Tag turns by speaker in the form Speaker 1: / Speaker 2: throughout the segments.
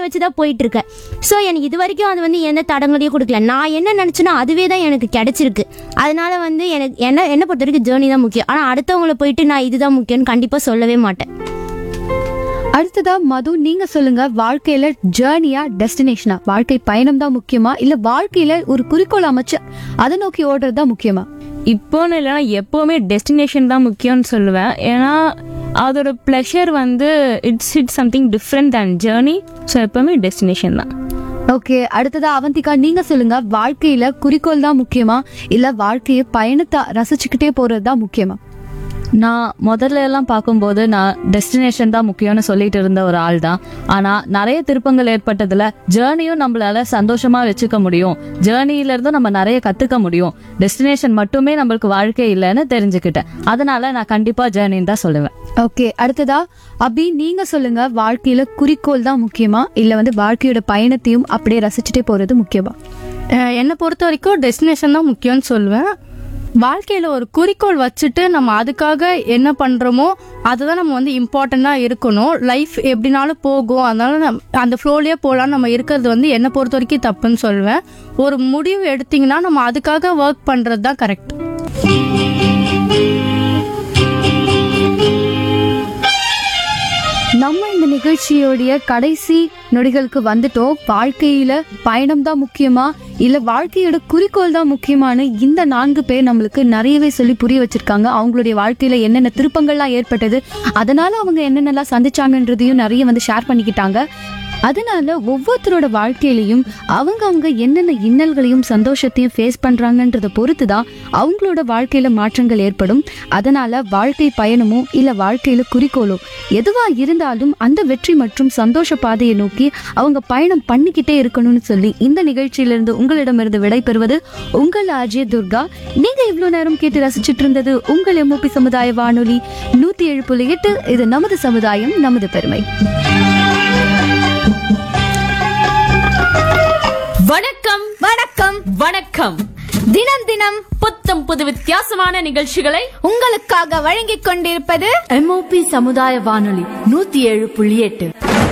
Speaker 1: ஜேர்னியை வச்சு தான் போயிட்டு இருக்கேன் ஸோ எனக்கு இது வரைக்கும் அது வந்து எந்த தடங்களையும் கொடுக்கல நான் என்ன நினச்சேனோ அதுவே தான் எனக்கு கிடைச்சிருக்கு அதனால வந்து எனக்கு என்ன என்னை பொறுத்த வரைக்கும் ஜேர்னி தான் முக்கியம் ஆனால் அடுத்தவங்கள போயிட்டு நான் இதுதான் முக்கியம்னு கண்டிப்பாக சொல்லவே மாட்டேன்
Speaker 2: அடுத்ததா மது நீங்க சொல்லுங்க வாழ்க்கையில ஜேர்னியா டெஸ்டினேஷனா வாழ்க்கை பயணம் தான் முக்கியமா இல்ல வாழ்க்கையில ஒரு குறிக்கோள் அமைச்சு அதை நோக்கி ஓடுறது தான் முக்கியமா
Speaker 3: இப்போன்னு இல்லைனா எப்போவுமே டெஸ்டினேஷன் தான் முக்கியம்னு சொல்லுவேன் ஏன்னா அதோட ப்ளஷர் வந்து it's it's something different than journey so எப்போவுமே டெஸ்டினேஷன் தான்
Speaker 2: ஓகே அடுத்ததா அவந்திகா நீங்க சொல்லுங்க வாழ்க்கையில குறிக்கோள் தான் முக்கியமா இல்ல வாழ்க்கைய பயணத்தை ரசிச்சுக்கிட்டே போறது தான் முக்கியமா
Speaker 4: நான் முதல்ல எல்லாம் பார்க்கும்போது நான் டெஸ்டினேஷன் தான் முக்கியம்னு சொல்லிட்டு இருந்த ஒரு ஆள் தான் ஆனா நிறைய திருப்பங்கள் ஏற்பட்டதுல ஜேர்னியும் நம்மளால சந்தோஷமா வச்சுக்க முடியும் ஜேர்னியில இருந்து நம்ம நிறைய கத்துக்க முடியும் டெஸ்டினேஷன் மட்டுமே நம்மளுக்கு வாழ்க்கை இல்லைன்னு தெரிஞ்சுக்கிட்டேன் அதனால நான் கண்டிப்பா ஜேர்னின்னு தான் சொல்லுவேன்
Speaker 2: ஓகே அடுத்ததா அபி நீங்க சொல்லுங்க வாழ்க்கையில குறிக்கோள் தான் முக்கியமா இல்ல வந்து வாழ்க்கையோட பயணத்தையும் அப்படியே ரசிச்சுட்டே போறது முக்கியமா
Speaker 5: அஹ் என்னை பொறுத்த வரைக்கும் டெஸ்டினேஷன் தான் முக்கியம்னு சொல்லுவேன் வாழ்க்கையில் ஒரு குறிக்கோள் வச்சுட்டு நம்ம அதுக்காக என்ன பண்ணுறோமோ அதுதான் நம்ம வந்து இம்பார்ட்டண்ட்டாக இருக்கணும் லைஃப் எப்படினாலும் போகும் அதனால நம்ம அந்த ஃப்ளோலேயே போகலான்னு நம்ம இருக்கிறது வந்து என்னை பொறுத்த வரைக்கும் தப்புன்னு சொல்லுவேன் ஒரு முடிவு எடுத்தீங்கன்னா நம்ம அதுக்காக ஒர்க் பண்ணுறது தான் கரெக்ட்
Speaker 2: நம்ம இந்த நிகழ்ச்சியோடைய கடைசி நொடிகளுக்கு வந்துட்டோம் வாழ்க்கையில பயணம் தான் முக்கியமா இல்ல வாழ்க்கையோட குறிக்கோள் தான் முக்கியமான இந்த நான்கு பேர் நம்மளுக்கு நிறையவே சொல்லி புரிய வச்சிருக்காங்க அவங்களுடைய வாழ்க்கையில என்னென்ன திருப்பங்கள்லாம் ஏற்பட்டது அதனால அவங்க என்னென்னலாம் சந்திச்சாங்கன்றதையும் நிறைய வந்து ஷேர் பண்ணிக்கிட்டாங்க அதனால ஒவ்வொருத்தரோட வாழ்க்கையிலையும் அவங்க அவங்க என்னென்ன இன்னல்களையும் சந்தோஷத்தையும் ஃபேஸ் பண்றாங்கன்றத பொறுத்து தான் அவங்களோட வாழ்க்கையில மாற்றங்கள் ஏற்படும் அதனால வாழ்க்கை பயணமோ இல்ல வாழ்க்கையில குறிக்கோளோ எதுவா இருந்தாலும் அந்த வெற்றி மற்றும் சந்தோஷ பாதையை நோக்கி அவங்க பயணம் பண்ணிக்கிட்டே இருக்கணும்னு சொல்லி இந்த நிகழ்ச்சியிலிருந்து உங்களிடமிருந்து விடைபெறுவது உங்கள் ஆர்ஜே துர்கா நீங்க இவ்வளவு நேரம் கேட்டு ரசிச்சிட்டு இருந்தது உங்கள் எம்ஓபி சமுதாய வானொலி நூத்தி ஏழு புள்ளி எட்டு இது நமது சமுதாயம் நமது பெருமை
Speaker 6: வணக்கம் வணக்கம் வணக்கம்
Speaker 7: தினம் தினம்
Speaker 6: புத்தம் புது வித்தியாசமான நிகழ்ச்சிகளை
Speaker 7: உங்களுக்காக வழங்கிக் கொண்டிருப்பது
Speaker 6: எம்ஓபி சமுதாய வானொலி நூத்தி ஏழு புள்ளி எட்டு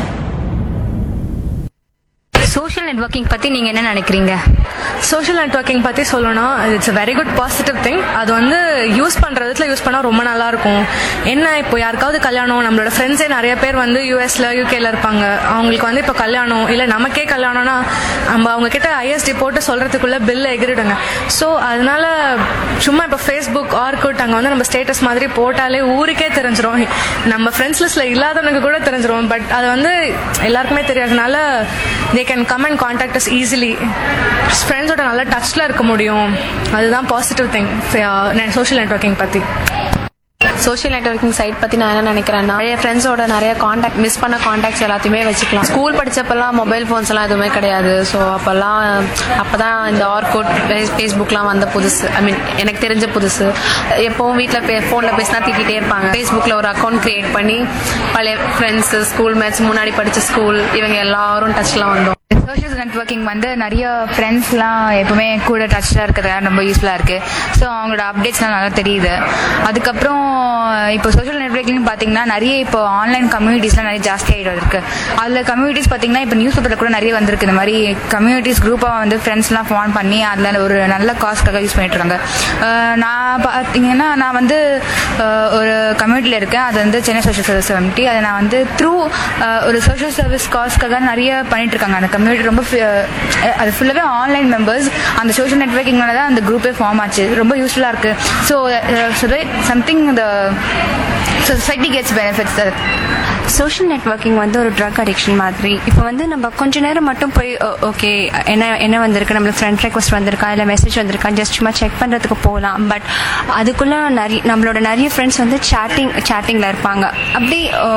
Speaker 8: சோஷியல் நெட்வொர்க்கிங் பத்தி நீங்க என்ன நினைக்கிறீங்க
Speaker 9: சோஷியல் நெட்வொர்க்கிங் பற்றி சொல்லணும்னா it's a very good positive thing அது வந்து யூஸ் பண்ணுற விதத்தில் யூஸ் பண்ணால் ரொம்ப நல்லா இருக்கும் என்ன இப்போ யாருக்காவது கல்யாணம் நம்மளோட ஃப்ரெண்ட்ஸே நிறைய பேர் வந்து யூஎஸ்ல யூகேல இருப்பாங்க அவங்களுக்கு வந்து இப்போ கல்யாணம் இல்லை நமக்கே கல்யாணம்னா நம்ம அவங்க கிட்ட ஐஎஸ்டி போட்டு சொல்றதுக்குள்ள பில் எகிரிடுங்க ஸோ அதனால சும்மா இப்போ ஃபேஸ்புக் ஆர்குட் அங்கே வந்து நம்ம ஸ்டேட்டஸ் மாதிரி போட்டாலே ஊருக்கே தெரிஞ்சிரும் நம்ம ஃப்ரெண்ட்ஸ் லிஸ்ட்ல இல்லாதவனுக்கு கூட தெரிஞ்சிரும் பட் அது வந்து எல்லாருக்குமே தெரியாதனால they can come and contact us easily ஃப்ரெண்ட்ஸோட நல்ல டச்சில் இருக்க முடியும் அதுதான் பாசிட்டிவ் திங் சோஷியல் நெட்வொர்க்கிங் பற்றி
Speaker 10: சோஷியல் நெட்வொர்க்கிங் சைட் பத்தி நான் என்ன நினைக்கிறேன்னா நிறைய ஃப்ரெண்ட்ஸோட நிறைய காண்டாக்ட் மிஸ் பண்ண காண்டாக்ட்ஸ் எல்லாத்தையுமே வச்சுக்கலாம் ஸ்கூல் படிச்சப்பெல்லாம் மொபைல் ஃபோன்ஸ் எல்லாம் எதுவுமே கிடையாது ஸோ அப்பெல்லாம் அப்பதான் இந்த ஆர்கோட் ஃபேஸ்புக்லாம் வந்த புதுசு ஐ மீன் எனக்கு தெரிஞ்ச புதுசு எப்பவும் வீட்டில் பே ஃபோனில் பேசினா திட்டிகிட்டே இருப்பாங்க ஃபேஸ்புக்கில் ஒரு அக்கௌண்ட் கிரியேட் பண்ணி பழைய ஃப்ரெண்ட்ஸ் ஸ்கூல் மேட்ச் முன்னாடி படிச்ச ஸ்கூல் இவங்க எல்லாரும் டச்லாம் வந்தோம்
Speaker 11: சோஷியல் நெட்வொர்க்கிங் வந்து நிறைய ஃப்ரெண்ட்ஸ்லாம் எப்பவுமே கூட டச்சில் இருக்கிறது ரொம்ப யூஸ்ஃபுல்லாக இருக்குது ஸோ அவங்களோட அப்டேட்ஸ்லாம் நல்லா தெரியுது அதுக்கப்புறம் இப்போ சோஷியல் நெட்வொர்க்கிங் பார்த்தீங்கன்னா நிறைய இப்போ ஆன்லைன் கம்யூனிட்டிஸ்லாம் நிறைய ஜாஸ்தி ஆகிட்டு இருக்கு அதில் கம்யூனிட்டிஸ் பார்த்தீங்கன்னா இப்போ நியூஸ் பேப்பரில் கூட நிறைய வந்திருக்கு இந்த மாதிரி கம்யூனிட்டிஸ் குரூப்பாக வந்து ஃப்ரெண்ட்ஸ்லாம் ஃபார்ம் பண்ணி அதில் ஒரு நல்ல காஸ்க்காக யூஸ் பண்ணிட்டு இருக்காங்க அஹ் நான் பார்த்தீங்கன்னா நான் வந்து அஹ், ஒரு கம்யூனிட்டியில் இருக்கேன் அது வந்து சென்னை சோஷியல் சர்வீஸ் கம்யூனிட்டி அதை நான் வந்து த்ரூ ஒரு சோஷியல் சர்வீஸ் காஸ்க்காக நிறைய பண்ணிட்டு இருக்காங்க அந்த கம்யூனிட்டி ரொம்ப ஃபி- அஹ், அது ஃபுல்லாகவே ஆன்லைன் மெம்பர்ஸ் அந்த சோஷியல் நெட்ஒர்க்கிங்னால தான் அந்த குரூப்பே ஃபார்ம் ஆச்சு ரொம்ப யூஸ்ஃபுல்லாக இருக்கு so something the society gets benefits
Speaker 10: social networking வந்து ஒரு ட்ரக் அடிக்ஷன் மாதிரி இப்போ வந்து நம்ம கொஞ்ச நேரம் மட்டும் போய் ஓகே என்ன என்ன வந்திருக்கு நம்மளுக்கு ஃப்ரெண்ட் ரெக்வஸ்ட் வந்திருக்கா இல்லை மெசேஜ் வந்திருக்கா ஜஸ்ட் சும்மா செக் பண்ணுறதுக்கு போகலாம் பட் அதுக்குள்ள நிறைய நம்மளோட நிறைய ஃப்ரெண்ட்ஸ் வந்து சேட்டிங் சேட்டிங்கில் இருப்பாங்க அப்படி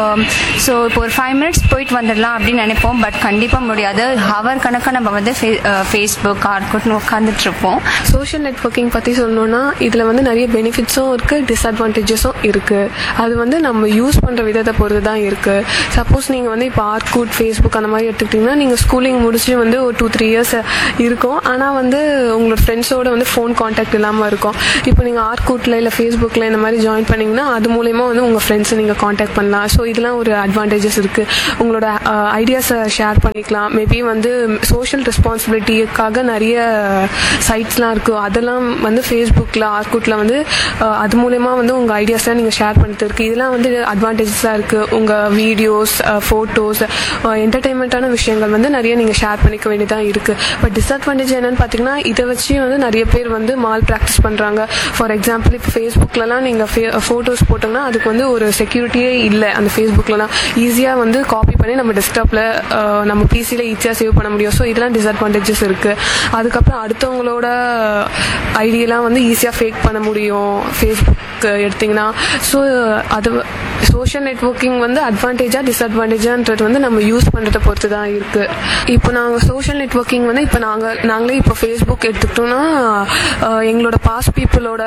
Speaker 10: ஸோ இப்போ ஒரு ஃபைவ் மினிட்ஸ் போயிட்டு வந்துடலாம் அப்படின்னு நினைப்போம் பட் கண்டிப்பாக முடியாது ஹவர் கணக்காக நம்ம வந்து ஃபேஸ்புக் ஆர்குட்னு உட்காந்துட்டு இருப்போம்
Speaker 12: சோஷியல் நெட்வொர்க்கிங் பற்றி சொல்லணும்னா இதில் வந்து நிறைய பெனிஃபிட்ஸும் இருக்குது டிஸ்அட்வான்டேஜஸும் இருக்குது அது அது வந்து நம்ம யூஸ் பண்ணுற விதத்தை பொறுத்து தான் இருக்குது சப்போஸ் நீங்கள் வந்து இப்போ ஆர்கூட் ஃபேஸ்புக் அந்த மாதிரி எடுத்துக்கிட்டிங்கன்னா நீங்கள் ஸ்கூலிங் முடிச்சு வந்து ஒரு டூ த்ரீ இயர்ஸ் இருக்கும் ஆனால் வந்து உங்களோட ஃப்ரெண்ட்ஸோட வந்து ஃபோன் காண்டாக்ட் இல்லாமல் இருக்கும் இப்போ நீங்கள் ஆர்கூட்டில் இல்லை ஃபேஸ்புக்கில் இந்த மாதிரி ஜாயின் பண்ணிங்கன்னா அது மூலயமா வந்து உங்கள் ஃப்ரெண்ட்ஸை நீங்கள் காண்டாக்ட் பண்ணலாம் ஸோ இதெல்லாம் ஒரு அட்வான்டேஜஸ் இருக்குது உங்களோட ஐடியாஸை ஷேர் பண்ணிக்கலாம் மேபி வந்து சோஷியல் ரெஸ்பான்சிபிலிட்டிக்காக நிறைய சைட்ஸ்லாம் இருக்குது அதெல்லாம் வந்து ஃபேஸ்புக்கில் ஆர்கூட்டில் வந்து அஹ், அது மூலயமா வந்து உங்கள் ஐடியாஸ்லாம் நீங்கள் ஷேர் பண்ணிட்டு இருக்கு இதெல்லாம் வந்து அட்வான்டேஜஸாக இருக்குது உங்கள் வீடியோஸ் ஃபோட்டோஸ் என்டர்டைன்மெண்ட்டான விஷயங்கள் வந்து நிறைய நீங்கள் ஷேர் பண்ணிக்க வேண்டியதாக இருக்குது பட் டிஸ்அட்வான்டேஜ் என்னன்னு பார்த்தீங்கன்னா இதை வச்சு வந்து நிறைய பேர் வந்து மால் ப்ராக்டிஸ் பண்ணுறாங்க ஃபார் எக்ஸாம்பிள் இப்போ ஃபேஸ்புக்லலாம் நீங்கள் ஃபோட்டோஸ் போட்டோம்னா அதுக்கு வந்து ஒரு செக்யூரிட்டியே இல்லை அந்த ஃபேஸ்புக்லலாம் ஈஸியாக வந்து காப்பி பண்ணி நம்ம டெஸ்க்டாப்பில் நம்ம பிசியில் ஈஸியாக சேவ் பண்ண முடியும் ஸோ இதெல்லாம் டிஸ்அட்வான்டேஜஸ் இருக்குது அதுக்கப்புறம் அடுத்தவங்களோட ஐடியெல்லாம் வந்து ஈஸியாக ஃபேக் பண்ண முடியும் ஃபேஸ்புக் எடுத்திங்கன்னா ஸோ அது சோஷியல் நெட்ஒர்க்கிங் வந்து அட்வான்டேஜாக டிஸ்அட்வான்டேஜான்றது வந்து நம்ம யூஸ் பண்ணுறதை பொறுத்து தான் இருக்குது இப்போ நாங்கள் சோஷியல் நெட்ஒர்க்கிங் வந்து இப்போ நாங்கள் நாங்களே இப்போ ஃபேஸ்புக் எடுத்துக்கிட்டோம்னா அஹ், எங்களோட பாஸ் பீப்புளோட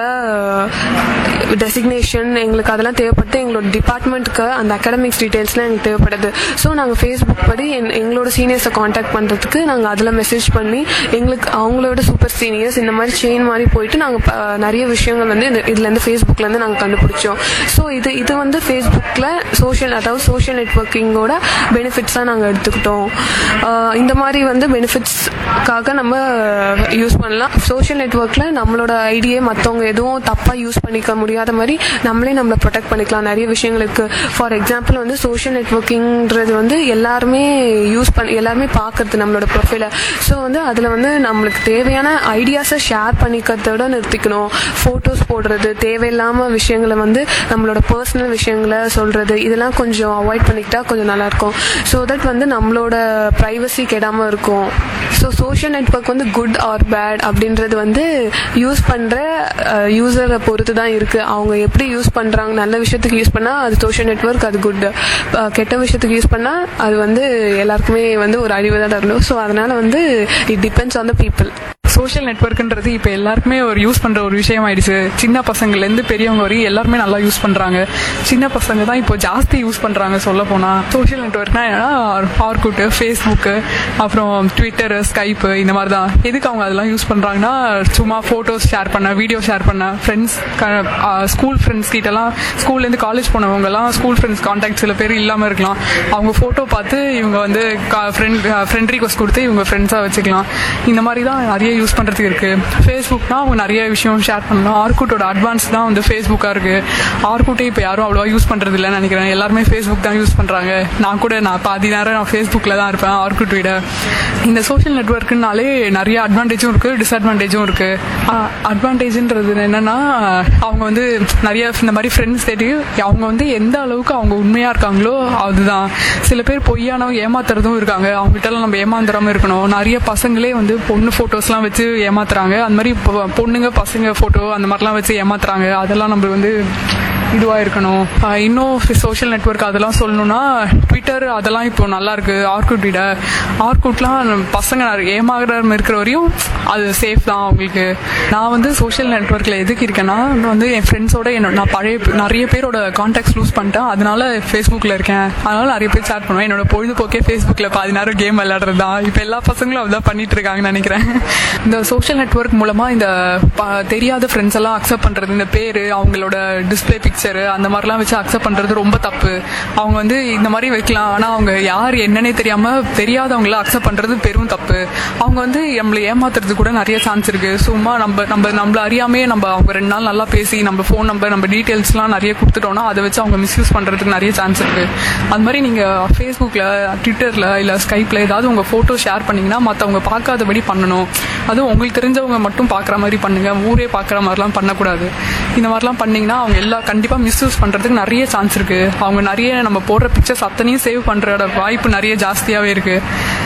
Speaker 12: டெசிக்னேஷன் எங்களுக்கு அதெல்லாம் தேவைப்பட்டு எங்களோட டிபார்ட்மெண்ட்டுக்கு அந்த அகாடமிக்ஸ் டீட்டெயில்ஸ்லாம் எங்களுக்கு தேவைப்படுது ஸோ நாங்கள் ஃபேஸ்புக் படி என் எங்களோட சீனியர்ஸை காண்டாக்ட் பண்ணுறதுக்கு நாங்கள் அதில் மெசேஜ் பண்ணி எங்களுக்கு அவங்களோட சூப்பர் சீனியர்ஸ் இந்த மாதிரி செயின் மாதிரி போயிட்டு நாங்கள் நிறைய விஷயங்கள் வந்து இந்த- இதுலேருந்து ஃபேஸ்புக்லேருந்து நாங்கள் கண்டுபிடிச்சோம் ஸோ இது இது வந்து ஃபேஸ்புக்கில் சோஷியல் அதாவது சோஷியல் நெட்ஒர்க்கிங்கோட பெனிஃபிட்ஸாக நாங்கள் எடுத்துக்கிட்டோம் ஆஹ் இந்த மாதிரி வந்து பெனிஃபிட்ஸ்க்காக நம்ம யூஸ் பண்ணலாம் சோஷியல் நெட்ஒர்க்கில் நம்மளோட ஐடியை மற்றவங்க எதுவும் தப்பாக யூஸ் பண்ணிக்க முடியாத மாதிரி நம்மளே நம்மளை ப்ரொடெக்ட் பண்ணிக்கலாம் நிறைய விஷயங்களுக்கு ஃபார் எக்ஸாம்பிள் வந்து சோஷியல் நெட்ஒர்க்கிங்கிறது வந்து எல்லாருமே யூஸ் பண்ணி எல்லாருமே பார்க்கறது நம்மளோட ப்ரொஃபைலை ஸோ வந்து அதில் வந்து நம்மளுக்கு தேவையான ஐடியாஸை ஷேர் பண்ணிக்கிறதோட நிறுத்திக்கணும் ஃபோட்டோஸ் போடுறது தேவையில்லாமல் விஷயங்களை வந்து நம்மளோட பர்சனல் விஷயங்களை சொல்கிறது இதெல்லாம் கொஞ்சம் அவாய்ட் பண்ணிக்கிட்டா கொஞ்சம் நல்லாயிருக்கும் ஸோ தட் வந்து நம்மளோட ப்ரைவசி கெடாமல் இருக்கும் ஸோ சோஷியல் நெட்ஒர்க் வந்து குட் ஆர் பேட் அப்படின்றது வந்து யூஸ் பண்ணுற யூசரை பொறுத்து தான் இருக்குது அவங்க எப்படி யூஸ் பண்ணுறாங்க நல்ல விஷயத்துக்கு யூஸ் பண்ணால் அது சோஷியல் நெட்ஒர்க் அது குட் கெட்ட விஷயத்துக்கு யூஸ் பண்ணால் அது வந்து எல்லாருக்குமே வந்து ஒரு அழிவு தான் தரணும் ஸோ அதனால் வந்து it depends on the people
Speaker 13: social நெட்ஒர்க்ன்றது இப்போ எல்லாருக்குமே ஒரு யூஸ் பண்ற ஒரு விஷயம் ஆயிடுச்சு சின்ன பசங்கள்லேருந்து பெரியவங்க வரையும் எல்லாருமே நல்லா யூஸ் பண்றாங்க சின்ன பசங்க தான் இப்போ ஜாஸ்தி யூஸ் பண்றாங்க சொல்ல போனா சோஷியல் நெட்ஒர்க்னா என்னன்னா ஆர்குட்டு ஃபேஸ்புக்கு அப்புறம் ட்விட்டர் ஸ்கைப்பு இந்த மாதிரி தான் எதுக்கு அவங்க அதெல்லாம் யூஸ் பண்றாங்கன்னா சும்மா ஃபோட்டோஸ் ஷேர் பண்ண வீடியோ ஷேர் பண்ண ஃப்ரெண்ட்ஸ் ஸ்கூல் ஃப்ரெண்ட்ஸ் கிட்டலாம் ஸ்கூல்லேருந்து காலேஜ் போனவங்கலாம் ஸ்கூல் ஃப்ரெண்ட்ஸ் கான்டாக்ட் சில பேர் இல்லாமல் இருக்கலாம் அவங்க ஃபோட்டோ பார்த்து இவங்க வந்து ஃப்ரெண்ட் ஃப்ரெண்ட் ரிக்வஸ்ட் கொடுத்து இவங்க ஃப்ரெண்ட்ஸாக வச்சுக்கலாம் இந்த மாதிரி தான் நிறைய யூஸ் பண்ணுறதுக்கு இருக்குது ஃபேஸ்புக்னா அவங்க நிறைய விஷயம் ஷேர் பண்ணலாம் ஆர்குட்டோட அட்வான்ஸ் தான் வந்து ஃபேஸ்புக்காக இருக்குது ஆர்குட்டே இப்போ யாரும் அவ்வளோவா யூஸ் பண்ணுறது இல்லைன்னு நினைக்கிறேன் எல்லாருமே ஃபேஸ்புக் தான் யூஸ் பண்ணுறாங்க நான் கூட நான் பாதி நேரம் நான் ஃபேஸ்புக்கில் தான் இருப்பேன் ஆர்குட் விட இந்த சோஷியல் நெட்ஒர்க்குனாலே நிறைய அட்வான்டேஜும் இருக்குது டிஸ்அட்வான்டேஜும் இருக்குது அட்வான்டேஜ்ன்றது என்னென்னா அவங்க வந்து நிறைய இந்த மாதிரி ஃப்ரெண்ட்ஸ் தேடி அவங்க வந்து எந்த அளவுக்கு அவங்க உண்மையாக இருக்காங்களோ அதுதான் சில பேர் பொய்யானவங்க ஏமாத்துறதும் இருக்காங்க அவங்ககிட்டலாம் நம்ம ஏமாந்துடாம இருக்கணும் நிறைய பசங்களே வந்து பொண்ணு ஃபோட்டோஸ்லாம் வச்சு ஏமாத்துறாங்க அந்த மாதிரி பொ- பொண்ணுங்க பசங்க ஃபோட்டோ அந்த மாதிரிலாம் வச்சு ஏமாத்துறாங்க அதெல்லாம் நம்ம வந்து இதுவாக இருக்கணும் ஆஹ் இன்னும் சோஷியல் நெட்வொர்க் அதெல்லாம் சொல்லணும்னா ட்விட்டர் அதெல்லாம் இப்போ நல்லா இருக்கு ஆர்குட் விட ஆர்குட்லாம் பசங்க நிறைய ஏமாறாம இருக்கிற வரையும் அது சேஃப் தான் அவங்களுக்கு நான் வந்து சோஷியல் நெட்வொர்க்கில் எதுக்கு இருக்கேன்னா நான் வந்து என் ஃப்ரெண்ட்ஸோட என்னோட நான் பழைய பே- நிறைய பேரோட கான்டாக்ட்ஸ் லூஸ் பண்ணிட்டேன் அதனால ஃபேஸ்புக்கில் இருக்கேன் அதனால நிறைய பேர் சேட் பண்ணுவேன் என்னோட பொழுதுபோக்கே ஃபேஸ்புக்கில் பாதி நேரம் கேம் விளையாடுறது தான் இப்போ எல்லா பசங்களும் அதுதான் பண்ணிட்டு இருக்காங்கன்னு நினைக்கிறேன் இந்த சோஷியல் நெட்வொர்க் மூலமா இந்த ப- தெரியாத ஃப்ரெண்ட்ஸ் எல்லாம் அக்செப்ட் பண்றது இந்த பேரு அவங்களோட டிஸ்பிளே பிக்சர் அந்த மாதிரிலாம் வச்சு அக்செப்ட் பண்றது ரொம்ப தப்பு அவங்க வந்து இந்த மாதிரி வைக்கலாம் ஆனா அவங்க யார் என்னன்னே தெரியாம தெரியாதவங்கள அக்செப்ட் பண்றது பெரும் தப்பு அவங்க வந்து நம்மளை ஏமாத்துறது கூட நிறைய சான்ஸ் இருக்கு சும்மா நம்ம நம்ம நம்மள அறியாமே நம்ம அவங்க ரெண்டு நாள் நல்லா பேசி நம்ம ஃபோன் நம்பர் நம்ம டீட்டெயில்ஸ்லாம் நிறைய கொடுத்துட்டோம்னா அதை வச்சு அவங்க மிஸ்யூஸ் பண்றதுக்கு நிறைய சான்ஸ் இருக்கு அது மாதிரி நீங்க ஃபேஸ்புக்ல ட்விட்டர்ல இல்ல ஸ்கைப்ல ஏதாவது உங்க போட்டோ ஷேர் பண்ணீங்கன்னா மத்தவங்க பார்க்காதபடி பண்ணணும் அதுவும் உங்களுக்கு தெரிஞ்சவங்க மட்டும் பார்க்குற மாதிரி பண்ணுங்க ஊரே பார்க்குற மாதிரிலாம் பண்ணக்கூடாது இந்த மாதிரிலாம் பண்ணீங்கன்னா அவங்க எல்லா கண்டிப்பாக மிஸ்யூஸ் பண்ணுறதுக்கு நிறைய சான்ஸ் இருக்கு அவங்க நிறைய நம்ம போடுற பிக்சர்ஸ் அத்தனையும் சேவ் பண்ணுறோட வாய்ப்பு நிறைய ஜாஸ்தியாகவே இருக்கு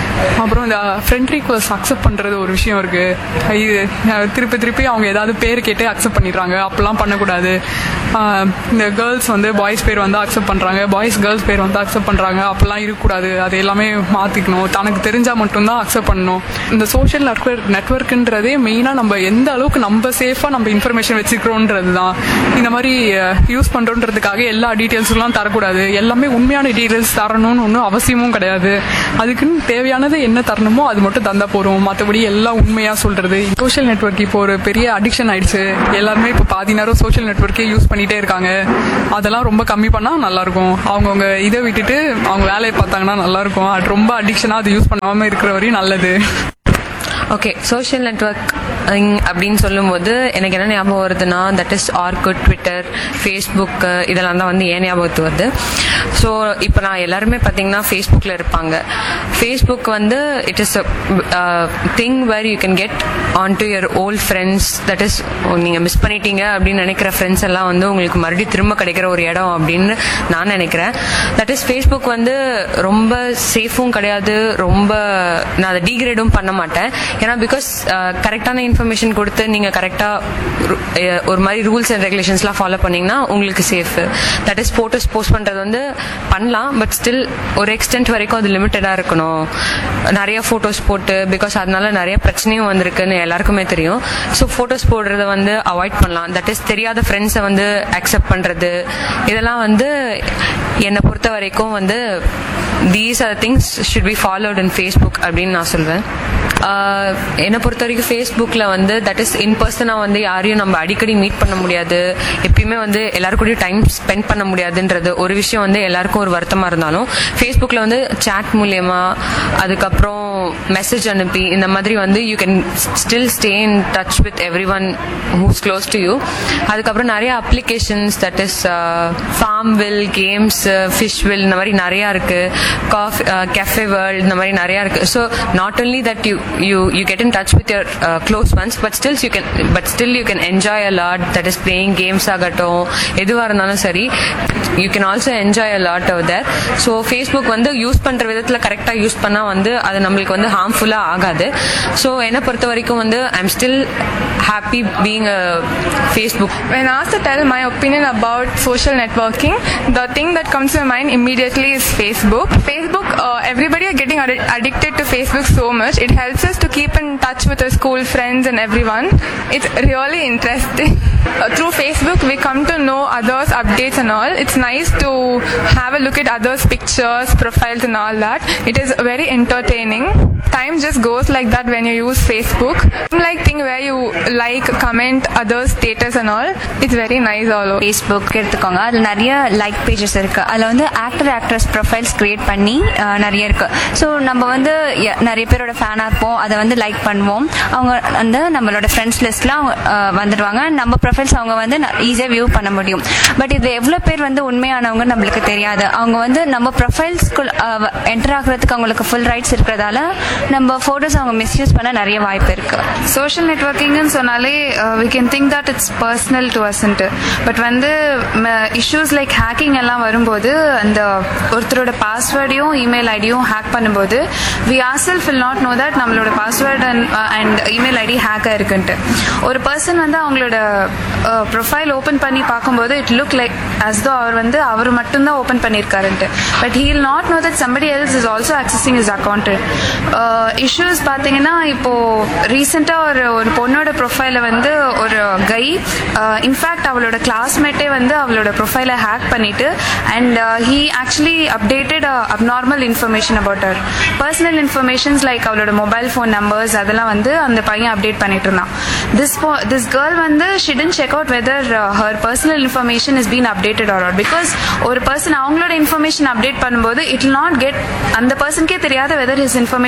Speaker 13: அப்புறம் இந்த ஃப்ரெண்ட் ரிக்வஸ்ட் அக்செப்ட் பண்ணுறது ஒரு விஷயம் இருக்கு இது அஹ், திருப்பி திருப்பி அவங்க ஏதாவது பேர் கேட்டு அக்செப்ட் பண்ணிடுறாங்க அப்பெல்லாம் பண்ணக்கூடாது ஆஹ், இந்த கேர்ள்ஸ் வந்து பாய்ஸ் பேர் வந்து அக்செப்ட் பண்ணுறாங்க பாய்ஸ் கேர்ள்ஸ் பேர் வந்து அக்செப்ட் பண்ணுறாங்க அப்பெல்லாம் இருக்கக்கூடாது அது எல்லாமே மாற்றிக்கணும் தனக்கு தெரிஞ்சால் மட்டும்தான் அக்செப்ட் பண்ணணும் இந்த சோஷியல் நெட்ஒர்க் நெட்ஒர்க்குன்றதே மெயினாக நம்ம எந்த அளவுக்கு நம்ம சேஃபாக நம்ம இன்ஃபர்மேஷன் வச்சுக்கிறோன்றது தான் இந்த மாதிரி யூஸ் பண்ணுறோன்றதுக்காக எல்லா டீட்டெயில்ஸ்லாம் தரக்கூடாது எல்லாமே உண்மையான டீட்டெயில்ஸ் தரணும்னு ஒன்றும் அவசியமும் கிடையாது அதுக்குன்னு தேவையானது என்ன தரணுமோ அது மட்டும் தந்தா போதும் மற்றபடி எல்லாம் உண்மையாக சொல்கிறது சோஷியல் நெட்ஒர்க் இப்போ ஒரு பெரிய அடிக்ஷன் ஆயிடுச்சு எல்லாருமே இப்போ பாதி நேரம் சோஷியல் நெட்ஒர்க்கே யூஸ் பண்ணிட்டே இருக்காங்க அதெல்லாம் ரொம்ப கம்மி பண்ணால் நல்லாயிருக்கும் அவங்கவுங்க இதை விட்டுட்டு அவங்க வேலையை பார்த்தாங்கன்னா நல்லாயிருக்கும் அது ரொம்ப அடிக்ஷனாக அது யூஸ் பண்ணாமல் இருக்கிற வரையும் நல்லது
Speaker 14: ஓகே சோஷியல் நெட்ஒர்க் அப்படின்னு சொல்லும்போது எனக்கு என்ன ஞாபகம் வருதுன்னா that is Orkut Twitter Facebook இதெல்லாம் தான் வந்து ஏன் ஞாபகத்து வருது ஸோ இப்போ நான் எல்லாருமே பார்த்தீங்கன்னா ஃபேஸ்புக்கில் இருப்பாங்க ஃபேஸ்புக் வந்து it is thing where you can get on to your old friends that is நீங்கள் மிஸ் பண்ணிட்டீங்க அப்படின்னு நினைக்கிற ஃப்ரெண்ட்ஸ் எல்லாம் வந்து உங்களுக்கு மறுபடியும் திரும்ப கிடைக்கிற ஒரு இடம் அப்படின்னு நான் நினைக்கிறேன் தட் இஸ் ஃபேஸ்புக் வந்து ரொம்ப சேஃபும் கிடையாது ரொம்ப நான் அதை டீக்ரேடும் பண்ண மாட்டேன் ஏன்னா பிகாஸ் கரெக்டான இன்ஃபர்மேஷன் கொடுத்து நீங்கள் கரெக்டாக ஒரு மாதிரி ரூல்ஸ் அண்ட் ரெகுலேஷன்ஸ்லாம் ஃபாலோ பண்ணீங்கன்னா உங்களுக்கு safe that is photos post பண்ணுறது வந்து பண்ணலாம் பட் ஸ்டில் ஒரு எக்ஸ்டென்ட் வரைக்கும் அது லிமிட்டடாக இருக்கணும் நிறைய ஃபோட்டோஸ் போட்டு பிகாஸ் அதனால நிறைய பிரச்சனையும் வந்திருக்குன்னு எல்லாருக்குமே தெரியும் ஸோ ஃபோட்டோஸ் போடுறத வந்து அவாய்ட் பண்ணலாம் தட் இஸ் தெரியாத ஃப்ரெண்ட்ஸை வந்து அக்செப்ட் பண்ணுறது இதெல்லாம் வந்து என்னை பொறுத்த வரைக்கும் வந்து these are things should be followed in Facebook அப்படின்னு நான் சொல்வேன் ஆஹ் என்னை பொறுத்த வரைக்கும் ஃபேஸ்புக்கில் வந்து தட் இஸ் இன் பர்சனாக வந்து யாரையும் நம்ம அடிக்கடி மீட் பண்ண முடியாது எப்பயுமே வந்து எல்லாரு கூடயும் டைம் ஸ்பெண்ட் பண்ண முடியாதுன்றது ஒரு விஷயம் வந்து எல்லாருக்கும் ஒரு வருத்தமாக இருந்தாலும் ஃபேஸ்புக்கில் வந்து சேட் மூலியமா அதுக்கப்புறம் மெசேஜ் அனுப்பி இந்த மாதிரி வந்து you can still stay in touch with every one who's close to you அதுக்கப்புறம் நிறைய applications that is FarmVille games FishVille இந்த மாதிரி நிறையா இருக்கு காஃபி கெஃபே வேர்ல்ட் இந்த மாதிரி நிறையா இருக்கு so not only that you you you get in touch with your close ones but stills you can but still you can enjoy a lot that is playing games ஆகட்டும் எதுவாக இருந்தாலும் சரி you can also enjoy a lot our there so Facebook வந்து use பண்ணுற விதத்தில் கரெக்டாக use பண்ணால் வந்து அது நம்மளுக்கு வந்து ஹார்ம்ஃபுல்லாக ஆகாது ஸோ என்னை பொறுத்த வரைக்கும் வந்து I am still happy being a Facebook
Speaker 15: When asked to tell my opinion about social networking, the thing that comes to my mind immediately is Facebook. Facebook, uh, everybody are getting addi- addicted to Facebook so much. It helps us to keep in touch with our school friends and everyone. It's really interesting. Uh, through Facebook, we come to know others' updates and all. It's nice to have a look at others' pictures, profiles, and all that. It is very entertaining. Time just goes like that when you use Facebook. Like thing where you like, comment others' status and all. It's very nice all over.
Speaker 10: Facebook எடுத்துக்கோங்க அதில் நிறைய like pages இருக்கு அதில் வந்து actor actress profiles create பண்ணி அஹ், நிறைய இருக்கு so நம்ம வந்து ய- நிறைய பேரோட ஃபேனாக இருப்போம் அதை வந்து லைக் பண்ணுவோம் அவங்க வந்து நம்மளோட ஃப்ரெண்ட்ஸ் லிஸ்ட்லாம் வந்துடுவாங்க நம்ம ப்ரொஃபைல்ஸ் அவங்க வந்து ஈஸியாக வியூ பண்ண முடியும் பட் இது எவ்வளோ பேர் வந்து உண்மையானவங்க நம்மளுக்கு தெரியாது அவங்க வந்து நம்ம ப்ரொஃபைல்ஸ்குள் என்டர் ஆகுறதுக்கு அவங்களுக்கு ஃபுல் ரைட்ஸ் இருக்கிறதால நம்ம ஃபோட்டோஸ் அவங்க மிஸ்யூஸ் பண்ண நிறைய வாய்ப்பு இருக்கு
Speaker 11: சோஷியல் நெட்ஒர்க்கிங்னு சொன்னாலே we can think that it's personal to அஸ்ன்ட்டு பட் வந்து இஷ்யூஸ் லைக் ஹேக்கிங் எல்லாம் வரும்போது அந்த ஒருத்தரோட பாஸ்வேர்டையும் இமெயில் ஐடியும் ஹேக் பண்ணும்போது we are self will not know that நம்மளோட password and and email ID hack ஆயிருக்குன்ட்டு ஒரு பர்சன் வந்து அவங்களோட ப்ரொஃபைல் ஓப்பன் பண்ணி பார்க்கும்போது இட் லுக் லைக் அஸ் தோ அவர் வந்து அவர் மட்டும்தான் ஓப்பன் பண்ணியிருக்காருன்ட்டு but he will not know that somebody else is also accessing is account issues பார்த்தீங்கன்னா இப்போ ரீசெண்டாக ஒரு ஒரு பொண்ணோட ப்ரொஃபைலை வந்து ஒரு கை இன்ஃபேக்ட் அவளோட கிளாஸ்மேட்டே வந்து அவளோட ப்ரொஃபைலை ஹேக் பண்ணிட்டு and he actually updated abnormal information about her personal informations like அவளோட மொபைல் ஃபோன் நம்பர்ஸ் அதெல்லாம் வந்து அந்த பையன் அப்டேட் பண்ணிட்டு இருந்தான் திஸ் திஸ் கேர்ள் வந்து shouldn't check out whether her personal information is been updated or because ஒரு பர்சன் அவங்களோட இன்ஃபர்மேஷன் அப்டேட் பண்ணும்போது இட் நாட் கெட் அந்த பர்சனுக்கே தெரியாத whether his information is update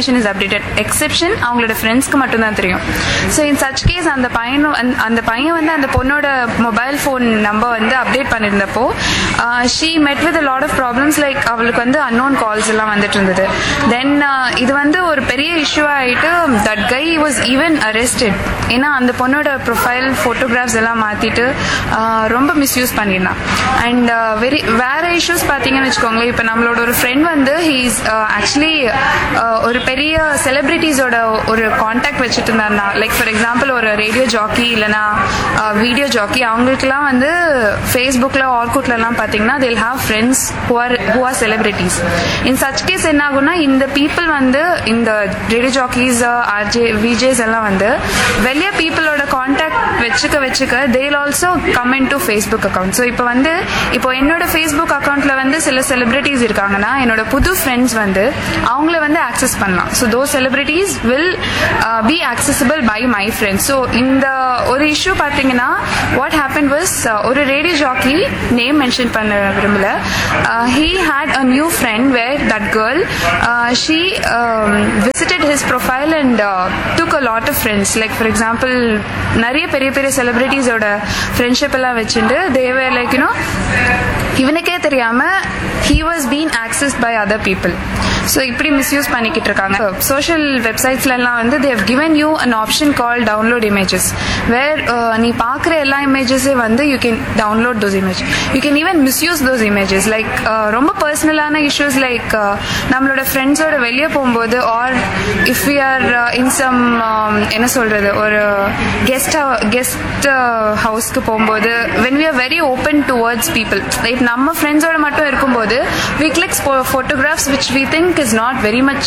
Speaker 15: updated exception அவங்களோட ஃப்ரெண்ட்ஸ்க்கு மட்டும்தான் தெரியும் ஸோ இன் சச் கேஸ் அந்த பையனும் அந்த- அந்த பையன் வந்து அந்த பொண்ணோட மொபைல் ஃபோன் நம்பர் வந்து அப்டேட் பண்ணியிருந்தப்போ she met with lot of problems like அவளுக்கு வந்து அன்னோன் கால்ஸ் எல்லாம் வந்துட்டு இருந்தது தென் இது வந்து ஒரு பெரிய இஷ்யூ ஆகிட்டு that guy was even arrested ஏன்னா அந்த பொண்ணோட ப்ரொஃபைல் ஃபோட்டோகிராஃப்ஸ் எல்லாம் மாற்றிட்டு ரொம்ப மிஸ்யூஸ் பண்ணியிருந்தான் அண்ட் வெரி வேற இஷ்யூஸ் பார்த்தீங்கன்னு வச்சுக்கோங்களேன் இப்போ நம்மளோட ஒரு ஃப்ரெண்ட் வந்து ஹீஸ் ஆக்சுவலி ஒரு பெரிய செலிபிரிட்டிஸோட ஒரு காண்டாக்ட் வச்சுட்டு இருந்தாருனா லைக் ஃபார் எக்ஸாம்பிள் ஒரு ரேடியோ ஜாக்கி இல்லைனா வீடியோ ஜாக்கி அவங்களுக்குலாம் வந்து ஃபேஸ்புக்கில் ஆர்குட்லலாம் பார்த்தீங்கன்னா they'll have friends who are who are celebrities in such case என்ன ஆகும்னா இந்த பீப்புள் வந்து இந்த ரேடியோ ஜாக்கீஸ் ஆர்ஜே விஜேஸ் எல்லாம் வந்து வெளிய பீப்புளோட காண்டாக்ட் வச்சுக்க வச்சுக்க they'll also come in to Facebook account so இப்போ வந்து இப்போ என்னோட ஃபேஸ்புக் அக்கௌண்ட்ல வந்து சில செலிபிரிட்டிஸ் இருக்காங்கன்னா என்னோட புது ஃப்ரெண்ட்ஸ் வந்து அவங்கள வந்து ஆக்சஸ் பண்ணலாம் so though celebrities will be accessible by my friends so இந்த ஒரு இஷ்யூ பார்த்தீங்கன்னா வாட் ஹேப்பன் வாஸ் ஒரு ரேடியோ ஜாக்கி நேம் மென்ஷன் பண்ண விரும்பல he had a new friend where that girl she visited his profile and took a lot of friends like for example நிறைய பெரிய பெரிய செலிபிரிட்டிஸோட friendship எல்லாம் வச்சுட்டு தேவர் லைக் யூனோ இவனுக்கே தெரியாம he was been accessed by other people so இப்படி misuse பண்ணிக்கிட்டு இருக்காங்க சோஷியல் வெப்சைட்ஸ்லாம் வந்து they've given you an option call download images where நீ பார்க்குற எல்லா இமேஜஸே வந்து you can download those image you can even misuse those images like ரொம்ப பர்சனலான இஷ்யூஸ் லைக் நம்மளோட ஃப்ரெண்ட்ஸோட வெளியே போகும்போது or if we are in some என்ன சொல்றது ஒரு கெஸ்ட் கெஸ்ட் ஹவுஸ்க்கு போகும்போது when we are very open towards people like நம்ம ஃப்ரெண்ட்ஸோட மட்டும் இருக்கும்போது we clicks photographs which we think is not very much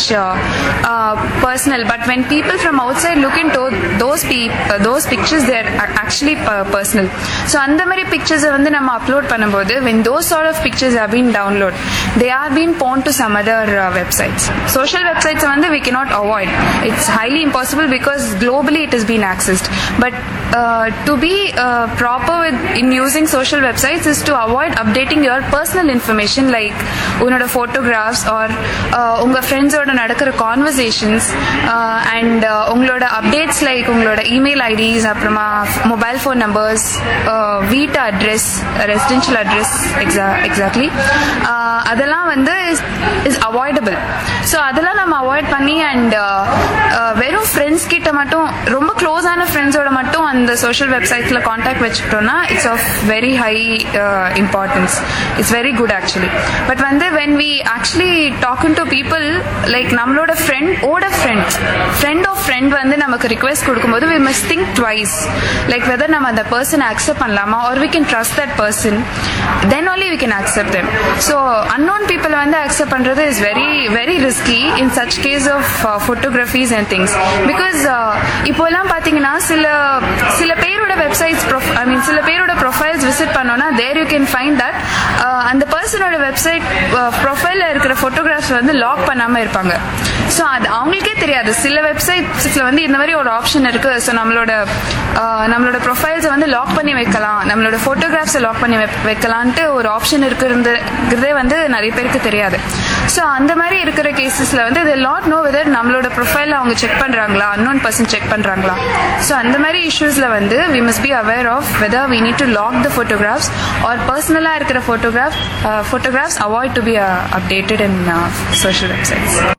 Speaker 15: personal but when people from outside look into those those pictures they're actually personal so அந்த மாதிரி பிக்சர்ஸை வந்து நம்ம upload பண்ணும்போது when those sort of pictures have been download they are been born to some other websites social websites வந்து we cannot avoid it's highly impossible because globally it has been accessed but uh, to be uh, proper with in using social websites is to avoid updating your personal information like உன்னோட photographs or uh, உங்க ஃப்ரெண்ட்ஸோட நடக்கிற conversations and உங்களோட updates like உங்களோட email IDs அப்புறமா mobile phone numbers வீட்டு address residential address எக்ஸா exactly அதெல்லாம் வந்து இஸ் அவாய்டபிள் ஸோ அதெல்லாம் நம்ம அவாய்ட் பண்ணி அண்ட் வெறும் ஃப்ரெண்ட்ஸ் கிட்ட மட்டும் ரொம்ப க்ளோஸான ஃப்ரெண்ட்ஸோட மட்டும் அந்த சோஷியல் வெப்சைட்ஸில் காண்டாக்ட் வச்சுக்கிட்டோம்னா it's of very high importance it's very good actually but வந்து when we actually talking to people like நம்மளோட ஃப்ரெண்ட் ஓட ஃப்ரெண்ட் ஃப்ரெண்ட் ஆஃப் ஃப்ரெண்ட் வந்து நமக்கு ரிக்வெஸ்ட் கொடுக்கும்போது we must think twice like whether நம்ம அந்த பர்சன் அக்செப்ட் பண்ணலாமா or we can trust that person then only we can accept them so unknown people வந்து accept பண்ணுறது is very very risky in such case of photographies and things because இப்போல்லாம் பார்த்தீங்கன்னா சில சில பேரோட வெப்சைட்ஸ் ஐ மீன் சில பேரோட ப்ரொஃபைல்ஸ் விசிட் பண்ணோன்னா there you can find that அந்த பர்சனோட வெப்சைட் ப்ரொஃபைலில் இருக்கிற ஃபோட்டோகிராஃப்ஸ் வந்து லாக் பண்ணாமல் இருப்பாங்க ஸோ அது அவங்களுக்கே தெரியாது சில வெப்சைட்ஸில் வந்து இந்த மாதிரி ஒரு ஆப்ஷன் இருக்கு ஸோ நம்மளோட ஆஹ், நம்மளோட ப்ரொஃபைல்ஸை வந்து லாக் பண்ணி வைக்கலாம் நம்மளோட ஃபோட்டோகிராஃப்ஸை லாக் பண்ணி வை- வைக்கலான்ட்டு ஒரு ஆப்ஷன் இருக்குறதுங்கிறதே வந்து நிறைய பேருக்கு தெரியாது ஸோ அந்த மாதிரி இருக்கிற கேசஸில் வந்து இது லாட் நோ வெதர் நம்மளோட ப்ரொஃபைல் அவங்க செக் பண்ணுறாங்களா அன்னோன் பர்சன் செக் பண்ணுறாங்களா ஸோ அந்த மாதிரி இஷ்யூஸில் வந்து we must be aware of whether we need to lock the photographs or பர்சனலாக இருக்கிற photograph photographs avoid to be updated in social websites